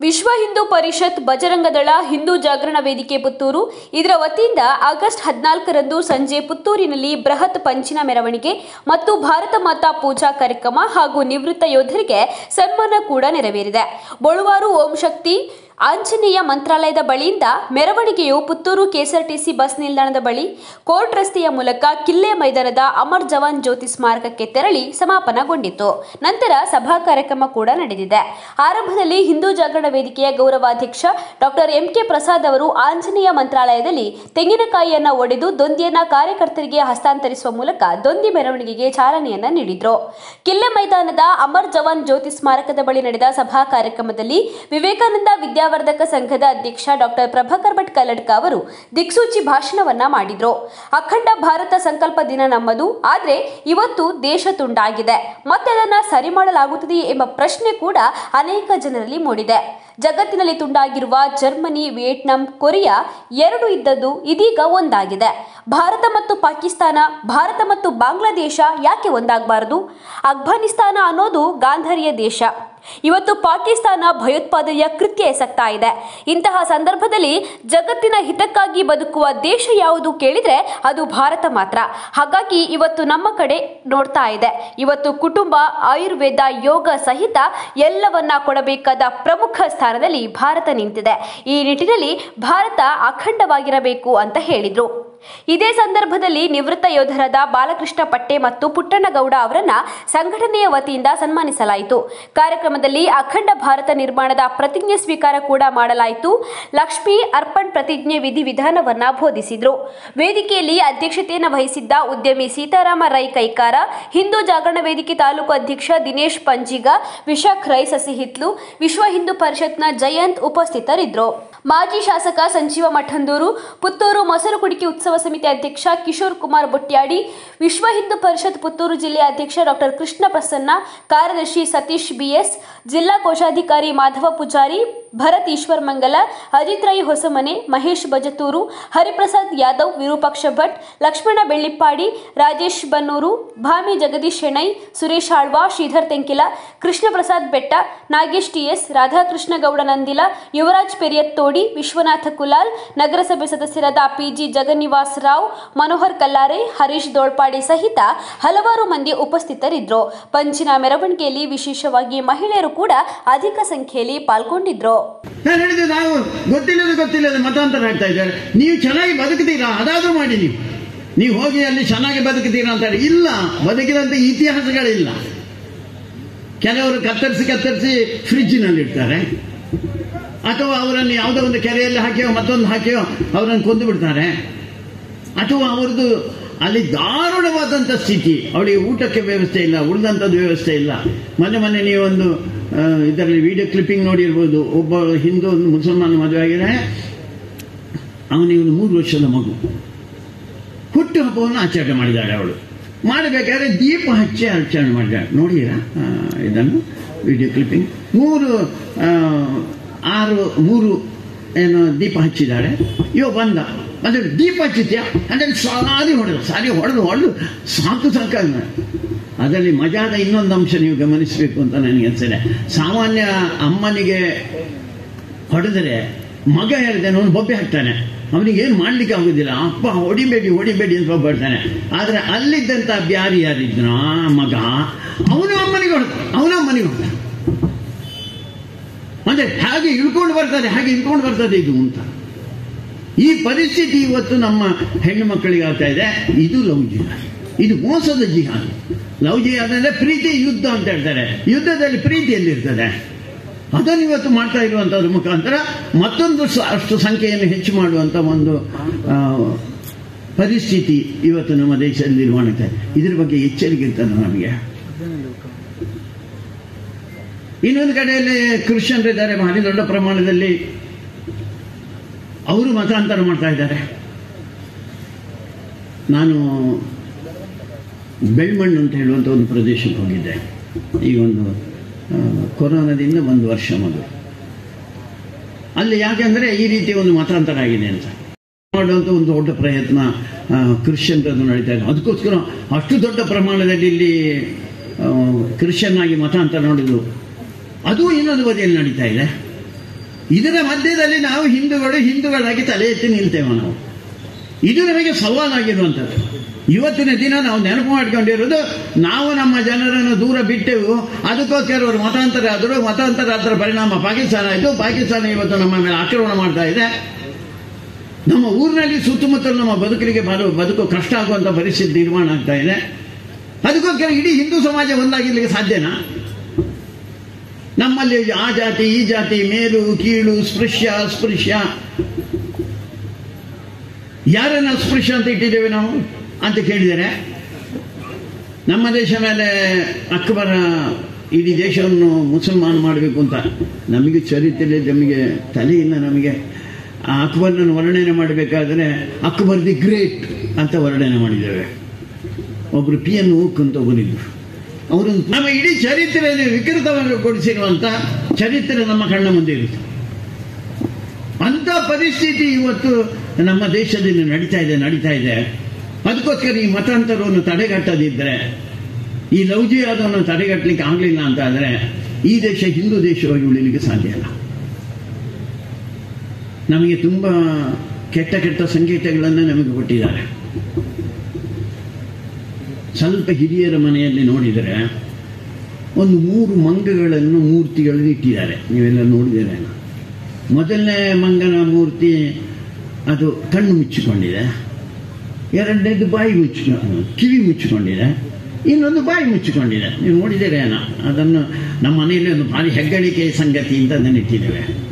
ವಿಶ್ವ ಹಿಂದೂ ಪರಿಷತ್ ಬಜರಂಗದಳ ಹಿಂದೂ ಜಾಗರಣ ವೇದಿಕೆ ಪುತ್ತೂರು ಇದರ ವತಿಯಿಂದ ಆಗಸ್ಟ್ ಹದಿನಾಲ್ಕರಂದು ಸಂಜೆ ಪುತ್ತೂರಿನಲ್ಲಿ ಬೃಹತ್ ಪಂಚಿನ ಮೆರವಣಿಗೆ ಮತ್ತು ಭಾರತ ಮಾತಾ ಪೂಜಾ ಕಾರ್ಯಕ್ರಮ ಹಾಗೂ ನಿವೃತ್ತ ಯೋಧರಿಗೆ ಸನ್ಮಾನ ಕೂಡ ನೆರವೇರಿದೆ ಬೊಳುವಾರು ಓಂ ಶಕ್ತಿ ಆಂಜನೇಯ ಮಂತ್ರಾಲಯದ ಬಳಿಯಿಂದ ಮೆರವಣಿಗೆಯು ಪುತ್ತೂರು ಕೆಎಸ್ಆರ್ಟಿಸಿ ಬಸ್ ನಿಲ್ದಾಣದ ಬಳಿ ಕೋರ್ಟ್ ರಸ್ತೆಯ ಮೂಲಕ ಕಿಲ್ಲೆ ಮೈದಾನದ ಅಮರ್ ಜವಾನ್ ಜ್ಯೋತಿ ಸ್ಮಾರಕಕ್ಕೆ ತೆರಳಿ ಸಮಾಪನಗೊಂಡಿತು ನಂತರ ಸಭಾ ಕಾರ್ಯಕ್ರಮ ಕೂಡ ನಡೆದಿದೆ ಆರಂಭದಲ್ಲಿ ಹಿಂದೂ ಜಾಗರಣ ವೇದಿಕೆಯ ಗೌರವಾಧ್ಯಕ್ಷ ಡಾಕ್ಟರ್ ಎಂ ಕೆ ಪ್ರಸಾದ್ ಅವರು ಆಂಜನೇಯ ಮಂತ್ರಾಲಯದಲ್ಲಿ ತೆಂಗಿನಕಾಯಿಯನ್ನ ಒಡೆದು ದೊಂದಿಯನ್ನ ಕಾರ್ಯಕರ್ತರಿಗೆ ಹಸ್ತಾಂತರಿಸುವ ಮೂಲಕ ದೊಂದಿ ಮೆರವಣಿಗೆಗೆ ಚಾಲನೆಯನ್ನ ನೀಡಿದ್ರು ಕಿಲ್ಲೆ ಮೈದಾನದ ಅಮರ್ ಜವಾನ್ ಜ್ಯೋತಿ ಸ್ಮಾರಕದ ಬಳಿ ನಡೆದ ಸಭಾ ಕಾರ್ಯಕ್ರಮದಲ್ಲಿ ವಿವೇಕಾನಂದ ವಿದ್ಯಾವರ್ಧಕ ಸಂಘದ ಅಧ್ಯಕ್ಷ ಡಾಕ್ಟರ್ ಪ್ರಭಾಕರ್ ಭಟ್ ಕಲ್ಲಡ್ಕ ಅವರು ದಿಕ್ಸೂಚಿ ಭಾಷಣವನ್ನ ಮಾಡಿದ್ರು ಅಖಂಡ ಭಾರತ ಸಂಕಲ್ಪ ದಿನ ನಮ್ಮದು ಆದ್ರೆ ಇವತ್ತು ದೇಶ ತುಂಡಾಗಿದೆ ಮತ್ತೆ ಅದನ್ನ ಸರಿ ಮಾಡಲಾಗುತ್ತದೆಯೇ ಎಂಬ ಪ್ರಶ್ನೆ ಕೂಡ ಅನೇಕ ಜನರಲ್ಲಿ ಮೂಡಿದೆ ಜಗತ್ತಿನಲ್ಲಿ ತುಂಡಾಗಿರುವ ಜರ್ಮನಿ ವಿಯೆಟ್ನಾಂ ಕೊರಿಯಾ ಎರಡು ಇದ್ದದ್ದು ಇದೀಗ ಒಂದಾಗಿದೆ ಭಾರತ ಮತ್ತು ಪಾಕಿಸ್ತಾನ ಭಾರತ ಮತ್ತು ಬಾಂಗ್ಲಾದೇಶ ಯಾಕೆ ಒಂದಾಗಬಾರದು ಅಫ್ಘಾನಿಸ್ತಾನ ಅನ್ನೋದು ಗಾಂಧಾರಿಯ ದೇಶ ಇವತ್ತು ಪಾಕಿಸ್ತಾನ ಭಯೋತ್ಪಾದನೆಯ ಕೃತ್ಯ ಎಸಗ್ತಾ ಇದೆ ಇಂತಹ ಸಂದರ್ಭದಲ್ಲಿ ಜಗತ್ತಿನ ಹಿತಕ್ಕಾಗಿ ಬದುಕುವ ದೇಶ ಯಾವುದು ಕೇಳಿದ್ರೆ ಅದು ಭಾರತ ಮಾತ್ರ ಹಾಗಾಗಿ ಇವತ್ತು ನಮ್ಮ ಕಡೆ ನೋಡ್ತಾ ಇದೆ ಇವತ್ತು ಕುಟುಂಬ ಆಯುರ್ವೇದ ಯೋಗ ಸಹಿತ ಎಲ್ಲವನ್ನ ಕೊಡಬೇಕಾದ ಪ್ರಮುಖ ಸ್ಥಾನದಲ್ಲಿ ಭಾರತ ನಿಂತಿದೆ ಈ ನಿಟ್ಟಿನಲ್ಲಿ ಭಾರತ ಅಖಂಡವಾಗಿರಬೇಕು ಅಂತ ಹೇಳಿದ್ರು ಇದೇ ಸಂದರ್ಭದಲ್ಲಿ ನಿವೃತ್ತ ಯೋಧರಾದ ಬಾಲಕೃಷ್ಣ ಪಟ್ಟೆ ಮತ್ತು ಪುಟ್ಟಣ್ಣಗೌಡ ಅವರನ್ನ ಸಂಘಟನೆಯ ವತಿಯಿಂದ ಸನ್ಮಾನಿಸಲಾಯಿತು ಕಾರ್ಯಕ್ರಮದಲ್ಲಿ ಅಖಂಡ ಭಾರತ ನಿರ್ಮಾಣದ ಪ್ರತಿಜ್ಞೆ ಸ್ವೀಕಾರ ಕೂಡ ಮಾಡಲಾಯಿತು ಲಕ್ಷ್ಮೀ ಅರ್ಪಣ್ ಪ್ರತಿಜ್ಞೆ ವಿಧಿವಿಧಾನವನ್ನ ಬೋಧಿಸಿದ್ರು ವೇದಿಕೆಯಲ್ಲಿ ಅಧ್ಯಕ್ಷತೆಯನ್ನು ವಹಿಸಿದ್ದ ಉದ್ಯಮಿ ಸೀತಾರಾಮ ರೈ ಕೈಕಾರ ಹಿಂದೂ ಜಾಗರಣ ವೇದಿಕೆ ತಾಲೂಕು ಅಧ್ಯಕ್ಷ ದಿನೇಶ್ ಪಂಜಿಗ ವಿಶಾಖ್ ರೈ ಸಸಿಹಿತ್ಲು ವಿಶ್ವ ಹಿಂದೂ ಪರಿಷತ್ನ ಜಯಂತ್ ಉಪಸ್ಥಿತರಿದ್ದರು ಮಾಜಿ ಶಾಸಕ ಸಂಜೀವ ಮಠಂದೂರು ಪುತ್ತೂರು ಮೊಸರು ಕುಡಿಕೆ ಉತ್ಸವ ಸಮಿತಿ ಅಧ್ಯಕ್ಷ ಕಿಶೋರ್ ಕುಮಾರ್ ಬೊಟ್ಯಾಡಿ ವಿಶ್ವ ಹಿಂದೂ ಪರಿಷತ್ ಪುತ್ತೂರು ಜಿಲ್ಲೆಯ ಅಧ್ಯಕ್ಷ ಡಾಕ್ಟರ್ ಕೃಷ್ಣ ಪ್ರಸನ್ನ ಕಾರ್ಯದರ್ಶಿ ಸತೀಶ್ ಬಿಎಸ್ ಜಿಲ್ಲಾ ಕೋಶಾಧಿಕಾರಿ ಮಾಧವ ಪೂಜಾರಿ ಭರತ್ ಈಶ್ವರ್ ಮಂಗಲ ಅಜಿತ್ ರೈ ಹೊಸಮನೆ ಮಹೇಶ್ ಬಜತೂರು ಹರಿಪ್ರಸಾದ್ ಯಾದವ್ ವಿರೂಪಾಕ್ಷ ಭಟ್ ಲಕ್ಷ್ಮಣ ಬೆಳ್ಳಿಪ್ಪಾಡಿ ರಾಜೇಶ್ ಬನ್ನೂರು ಭಾಮಿ ಜಗದೀಶ್ ಶೆಣೈ ಸುರೇಶ್ ಆಳ್ವ ಶ್ರೀಧರ್ ತೆಂಕಿಲ ಕೃಷ್ಣ ಪ್ರಸಾದ್ ಬೆಟ್ಟ ನಾಗೇಶ್ ಟಿಎಸ್ ರಾಧಾಕೃಷ್ಣ ಗೌಡ ನಂದಿಲ ಯುವರಾಜ್ ಪೆರಿಯತ್ತೋಡಿ ವಿಶ್ವನಾಥ ಕುಲಾಲ್ ನಗರಸಭೆ ಸದಸ್ಯರಾದ ಪಿಜಿ ಜಗನ್ನಿವಾಸ್ ರಾವ್ ಮನೋಹರ್ ಕಲ್ಲಾರೆ ಹರೀಶ್ ದೋಳ್ಪಾಡಿ ಸಹಿತ ಹಲವಾರು ಮಂದಿ ಉಪಸ್ಥಿತರಿದ್ದರು ಪಂಚಿನ ಮೆರವಣಿಗೆಯಲ್ಲಿ ವಿಶೇಷವಾಗಿ ಮಹಿಳೆಯರು ಕೂಡ ಅಧಿಕ ಸಂಖ್ಯೆಯಲ್ಲಿ ಪಾಲ್ಗೊಂಡಿದ್ರು ನಾನು ಹೇಳಿದೆ ನಾವು ಗೊತ್ತಿಲ್ಲದೆ ಗೊತ್ತಿಲ್ಲದೆ ಮತಾಂತರ ಆಗ್ತಾ ಇದ್ದಾರೆ ನೀವು ಚೆನ್ನಾಗಿ ಬದುಕ್ತೀರಾ ಅದಾದ್ರೂ ಮಾಡಿ ನೀವು ನೀವು ಹೋಗಿ ಅಲ್ಲಿ ಚೆನ್ನಾಗಿ ಬದುಕ್ತೀರಾ ಅಂತ ಹೇಳಿ ಇಲ್ಲ ಬದುಕಿದಂತ ಇತಿಹಾಸಗಳಿಲ್ಲ ಕೆಲವರು ಕತ್ತರಿಸಿ ಕತ್ತರಿಸಿ ಫ್ರಿಜ್ಜಿನಲ್ಲಿ ಇಡ್ತಾರೆ ಅಥವಾ ಅವರನ್ನು ಯಾವುದೋ ಒಂದು ಕೆರೆಯಲ್ಲಿ ಹಾಕಿಯೋ ಮತ್ತೊಂದು ಹಾಕಿಯೋ ಅವರನ್ನು ಕೊಂದು ಬಿಡ್ತಾರೆ ಅಥವಾ ಅವರದ್ದು ಅಲ್ಲಿ ದಾರುಣವಾದಂಥ ಸ್ಥಿತಿ ಅವಳಿಗೆ ಊಟಕ್ಕೆ ವ್ಯವಸ್ಥೆ ಇಲ್ಲ ಉಳಿದಂಥದ್ದು ವ್ಯವಸ್ಥೆ ಇಲ್ಲ ಮೊನ್ನೆ ಮೊನ್ನೆ ನೀವೊಂದು ಆ, ಇದರಲ್ಲಿ ವಿಡಿಯೋ ಕ್ಲಿಪ್ಪಿಂಗ್ ನೋಡಿರ್ಬೋದು ಒಬ್ಬ ಹಿಂದೂ ಒಂದು ಮುಸಲ್ಮಾನ ಮದುವೆ ಆಗಿದೆ ಅವನಿಗೆ ಒಂದು ಮೂರು ವರ್ಷದ ಮಗು ಹುಟ್ಟು ಹಬ್ಬವನ್ನು ಆಚರಣೆ ಮಾಡಿದ್ದಾಳೆ ಅವಳು ಮಾಡಬೇಕಾದ್ರೆ ದೀಪ ಹಚ್ಚಿ ಆಚರಣೆ ಮಾಡಿದ್ದಾಳೆ ನೋಡಿರಾ ಆ, ಇದನ್ನು ವಿಡಿಯೋ ಕ್ಲಿಪ್ಪಿಂಗ್ ಮೂರು ಆ, ಆರು ಮೂರು ಏನು ದೀಪ ಹಚ್ಚಿದ್ದಾಳೆ ಇವ ಬಂದ ಅಂದ್ರೆ ದೀಪ ಹಚ್ಚಿದ್ಯಾ ಅಂದ್ರೆ ಸಾರಿ ಹೊಡೆದು ಸಾರಿ ಹೊಡೆದು ಹೊಡೆದು ಸಾಕು ಸಾಕಾಗ ಅದರಲ್ಲಿ ಮಜಾದ ಇನ್ನೊಂದು ಅಂಶ ನೀವು ಗಮನಿಸಬೇಕು ಅಂತ ನನಗೆ ಅನ್ಸಿದೆ ಸಾಮಾನ್ಯ ಅಮ್ಮನಿಗೆ ಹೊಡೆದರೆ ಮಗ ಹೇಳಿದೆ ಅವನು ಬೊಬ್ಬೆ ಹಾಕ್ತಾನೆ ಅವನಿಗೆ ಏನು ಮಾಡ್ಲಿಕ್ಕೆ ಆಗುದಿಲ್ಲ ಅಪ್ಪ ಹೊಡಿಬೇಡಿ ಹೊಡಿಬೇಡಿ ಅಂತ ಒಬ್ಬ ಹೇಳ್ತಾನೆ ಆದ್ರೆ ಅಲ್ಲಿದ್ದಂತ ಬ್ಯಾರಿ ಯಾರಿದ್ನೋ ಆ ಮಗ ಅವನು ಅಮ್ಮನಿಗೆ ಹೊಡೆದ ಅವನ ಅಮ್ಮನಿಗೆ ಹೊಡೆದ ಅಂದ್ರೆ ಹಾಗೆ ಇಳ್ಕೊಂಡು ಬರ್ತದೆ ಹಾಗೆ ಇಳ್ಕೊಂಡು ಬರ್ತದೆ ಇದು ಅಂತ ಈ ಪರಿಸ್ಥಿತಿ ಇವತ್ತು ನಮ್ಮ ಹೆಣ್ಣು ಮಕ್ಕಳಿಗೆ ಆಗ್ತಾ ಇದೆ ಇದು ಲವ್ ಜಿಹಾದ್ ಇದು ಮೋಸದ ಜಿಹಾದ್ ಲವ್ ಜಿಹಾದ್ ಅಂದ್ರೆ ಪ್ರೀತಿ ಯುದ್ಧ ಅಂತ ಹೇಳ್ತಾರೆ ಯುದ್ಧದಲ್ಲಿ ಪ್ರೀತಿ ಎಲ್ಲಿರ್ತದೆ ಅದನ್ನು ಇವತ್ತು ಮಾಡ್ತಾ ಇರುವಂತದ್ರ ಮುಖಾಂತರ ಮತ್ತೊಂದು ಸ- ಅಷ್ಟು ಸಂಖ್ಯೆಯನ್ನು ಹೆಚ್ಚು ಮಾಡುವಂತ ಒಂದು ಆ, ಪರಿಸ್ಥಿತಿ ಇವತ್ತು ನಮ್ಮ ದೇಶದಲ್ಲಿ ನಿರ್ಮಾಣ ಆಗ್ತಾ ಇದೆ ಇದ್ರ ಬಗ್ಗೆ ಎಚ್ಚರಿಕೆ ಇರ್ತದೆ ನಮಗೆ ಇನ್ನೊಂದು ಕಡೆಯಲ್ಲಿ ಕ್ರಿಶ್ಚಿಯನ್ರಿದ್ದಾರೆ ಭಾರಿ ದೊಡ್ಡ ಪ್ರಮಾಣದಲ್ಲಿ ಅವರು ಮತಾಂತರ ಮಾಡ್ತಾ ಇದ್ದಾರೆ ನಾನು ಬೆಳ್ಮಣ್ಣು ಅಂತ ಹೇಳುವಂಥ ಒಂದು ಪ್ರದೇಶಕ್ಕೆ ಹೋಗಿದ್ದೆ ಈ ಒಂದು ಆ, ಕೊರೋನಾದಿಂದ ಒಂದು ವರ್ಷ ಮೊದಲು ಅಲ್ಲಿ ಯಾಕೆಂದ್ರೆ ಈ ರೀತಿ ಒಂದು ಮತಾಂತರ ಆಗಿದೆ ಅಂತ ಮಾಡುವಂಥ ಒಂದು ದೊಡ್ಡ ಪ್ರಯತ್ನ ಆ, ಕ್ರಿಶ್ಚಿಯನ್ರದ್ದು ನಡೀತಾ ಇದೆ ಅದಕ್ಕೋಸ್ಕರ ಅಷ್ಟು ದೊಡ್ಡ ಪ್ರಮಾಣದಲ್ಲಿ ಇಲ್ಲಿ ಆ, ಕ್ರಿಶ್ಚಿಯನ್ ಆಗಿ ಮತಾಂತರ ನೋಡಿದ್ರು ಅದು ಇನ್ನೊಂದು ಬದಿಯಲ್ಲಿ ನಡೀತಾ ಇದೆ ಇದರ ಮಧ್ಯದಲ್ಲಿ ನಾವು ಹಿಂದೂಗಳು ಹಿಂದೂಗಳಾಗಿ ತಲೆ ಎತ್ತಿ ನಿಲ್ತೇವೆ ನಾವು ಇದು ನಮಗೆ ಸವಾಲಾಗಿರುವಂಥದ್ದು ಇವತ್ತಿನ ದಿನ ನಾವು ನೆನಪು ಮಾಡ್ಕೊಂಡಿರೋದು ನಾವು ನಮ್ಮ ಜನರನ್ನು ದೂರ ಬಿಟ್ಟೆವು ಅದಕ್ಕೋಸ್ಕರ ಅವರು ಮತಾಂತರ ಆದರು ಮತಾಂತರ ಅದರ ಪರಿಣಾಮ ಪಾಕಿಸ್ತಾನ ಆಯಿತು ಪಾಕಿಸ್ತಾನ ಇವತ್ತು ನಮ್ಮ ಮೇಲೆ ಆಕ್ರಮಣ ಮಾಡ್ತಾ ಇದೆ ನಮ್ಮ ಊರಿನಲ್ಲಿ ಸುತ್ತಮುತ್ತಲು ನಮ್ಮ ಬದುಕಲಿಗೆ ಬರು ಬದುಕು ಕಷ್ಟ ಆಗುವಂಥ ಪರಿಸ್ಥಿತಿ ನಿರ್ಮಾಣ ಆಗ್ತಾ ಇದೆ ಅದಕ್ಕೋಸ್ಕರ ಇಡೀ ಹಿಂದೂ ಸಮಾಜ ಒಂದಾಗಿರ್ಲಿಕ್ಕೆ ಸಾಧ್ಯನಾ ನಮ್ಮಲ್ಲಿ ಆ ಜಾತಿ ಈ ಜಾತಿ ಮೇಲು ಕೀಳು ಸ್ಪೃಶ್ಯ ಅಸ್ಪೃಶ್ಯ ಯಾರನ್ನ ಅಸ್ಪೃಶ್ಯ ಅಂತ ಇಟ್ಟಿದ್ದೇವೆ ನಾವು ಅಂತ ಕೇಳಿದರೆ ನಮ್ಮ ದೇಶ ಮೇಲೆ ಅಕ್ಬರ ಇಡೀ ದೇಶವನ್ನು ಮುಸಲ್ಮಾನ್ ಮಾಡಬೇಕು ಅಂತ ನಮಗೆ ಚರಿತ್ರೆ ನಮಗೆ ತಲೆ ಇಲ್ಲ ನಮಗೆ ಆ ಅಕ್ಬರ್ನನ್ನು ವರ್ಣನೆ ಮಾಡಬೇಕಾದ್ರೆ ಅಕ್ಬರ್ ದಿ ಗ್ರೇಟ್ ಅಂತ ವರ್ಣನೆ ಮಾಡಿದ್ದೇವೆ ಒಬ್ಬರು ಪಿ ಎನ್ ಓಕ್ ಅಂತ ಒಬ್ಬರಿದ್ರು ಅವರು ನಮ್ಮ ಇಡೀ ಚರಿತ್ರೆಯಲ್ಲಿ ವಿಕೃತವಾಗಿ ಕೊಡಿಸಿರುವಂತ ಚರಿತ್ರೆ ನಮ್ಮ ಕಣ್ಣ ಮುಂದೆ ಇರುತ್ತೆ ಅಂತ ಪರಿಸ್ಥಿತಿ ಇವತ್ತು ನಮ್ಮ ದೇಶದಲ್ಲಿ ನಡೀತಾ ಇದೆ ನಡೀತಾ ಇದೆ ಅದಕ್ಕೋಸ್ಕರ ಈ ಮತಾಂತರವನ್ನು ತಡೆಗಟ್ಟದಿದ್ದರೆ ಈ ಲೌಜಿಯಾದವನ್ನು ತಡೆಗಟ್ಟಲಿಕ್ಕೆ ಆಗಲಿಲ್ಲ ಅಂತ ಆದರೆ ಈ ದೇಶ ಹಿಂದೂ ದೇಶವಾಗಿ ಉಳಿಲಿಕ್ಕೆ ಸಾಧ್ಯ ಇಲ್ಲ ನಮಗೆ ತುಂಬ ಕೆಟ್ಟ ಕೆಟ್ಟ ಸಂಕೇತಗಳನ್ನು ನಮಗೆ ಕೊಟ್ಟಿದ್ದಾರೆ ಸ್ವಲ್ಪ ಹಿರಿಯರ ಮನೆಯಲ್ಲಿ ನೋಡಿದರೆ ಒಂದು ಮೂರು ಮಂಗಗಳನ್ನು ಮೂರ್ತಿಗಳನ್ನು ಇಟ್ಟಿದ್ದಾರೆ ನೀವೆಲ್ಲ ನೋಡಿದರೆ ಮೊದಲನೇ ಮಂಗನ ಮೂರ್ತಿ ಅದು ಕಣ್ಣು ಮುಚ್ಚಿಕೊಂಡಿದೆ ಎರಡನೇದು ಬಾಯಿ ಮುಚ್ಚಿಕೊಂಡು ಕಿವಿ ಮುಚ್ಚಿಕೊಂಡಿದೆ ಇನ್ನೊಂದು ಬಾಯಿ ಮುಚ್ಚಿಕೊಂಡಿದೆ ನೀವು ನೋಡಿದ್ದೀರೇನ ಅದನ್ನು ನಮ್ಮ ಮನೆಯಲ್ಲಿ ಒಂದು ಭಾರಿ ಹೆಗ್ಗಳಿಕೆ ಸಂಗತಿ ಅಂತ ಅದನ್ನು ಇಟ್ಟಿದ್ದೇವೆ